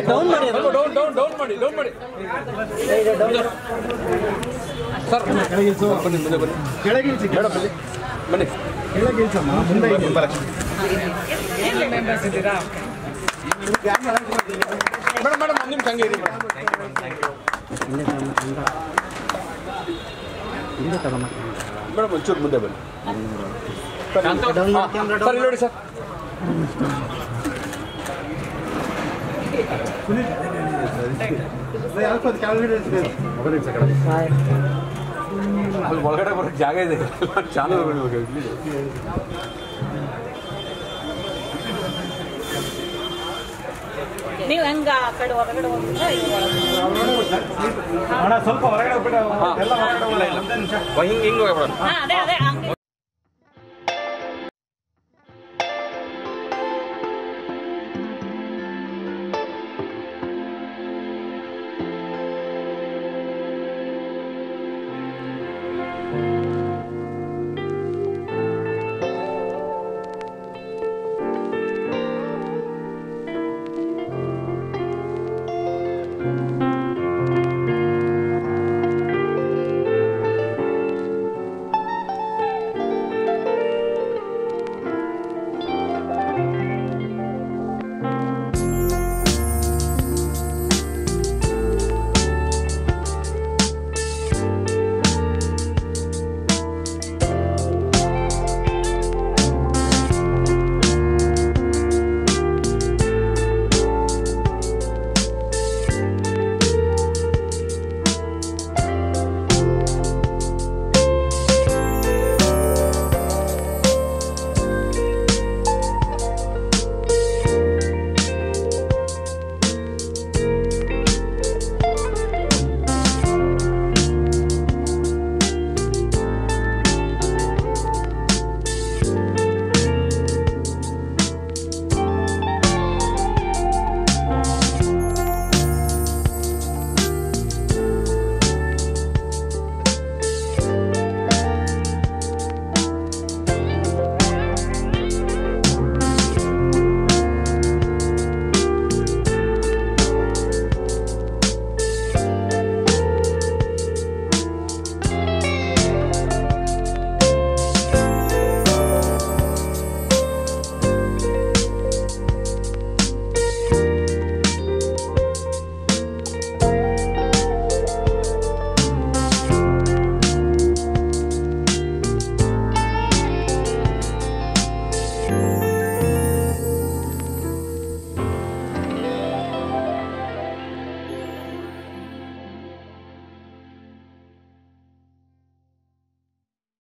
Down ಮಾಡಿ down down down ಮಾಡಿ down ಮಾಡಿ ಸರ್ ಬನ್ನಿ ಮುಂದೆ ಬನ್ನಿ ಕೆಳಗೆ ಇಳಿಸಿ ಮೇಡಮ್ ಬನ್ನಿ ಬನ್ನಿ ಕೆಳಗೆ ಇಳಿಸಮ್ಮ ಮುಂದೆ ಇದೆ. ಮೇಡಮ್ ಮೇಡಮ್ ಒಂದು ನಿಮಿಷ ಹಂಗೆ ಇರಿ ಮೇಡಮ್ ಹಿಂದೆ ತಗೊಂಬ ಮೇಡಮ್ ಒಂಚೂರು ಮುಂದೆ ಬನ್ನಿ ಡೌನ್ ಮಾಡಿ ಕ್ಯಾಮ್ರಾ ಸರ್ ಇಲ್ಲಿ ನೋಡಿ ಸರ್ ಸ್ವಲ್ಪ ಹೊತ್ತು ಕೆಳಗಡೆ ಇಳಿಸ್ಬೇಕು. ಅಲ್ಲಿ ಒಳಗಡೆ ಬರೋಕ್ಕೆ ಜಾಗ ಇದೆ ಚಾನಲ್ ನೀವು ಹೆಂಗ ಆ ಕಡೆ ಹೊರಗಡೆ ಹೋಗ್ಬಿಟ್ರೆ ಇವ್ರು ಒಳಗೆ ಅಣ್ಣ ಸ್ವಲ್ಪ ಹೊರಗಡೆ ಹೋಗ್ಬಿಟ್ಟು ಎಲ್ಲ ಹೊರಗಡೆ ಹೋಗ್ಬಿಡು. ಒಂದೇ ನಿಮಿಷ ಹಿಂಗೆ ಹಿಂಗೆ ಹೋಗ್ಬಿಡೋಣ ಹಾ ಅದೇ ಅದೇ ಹಂಗೆ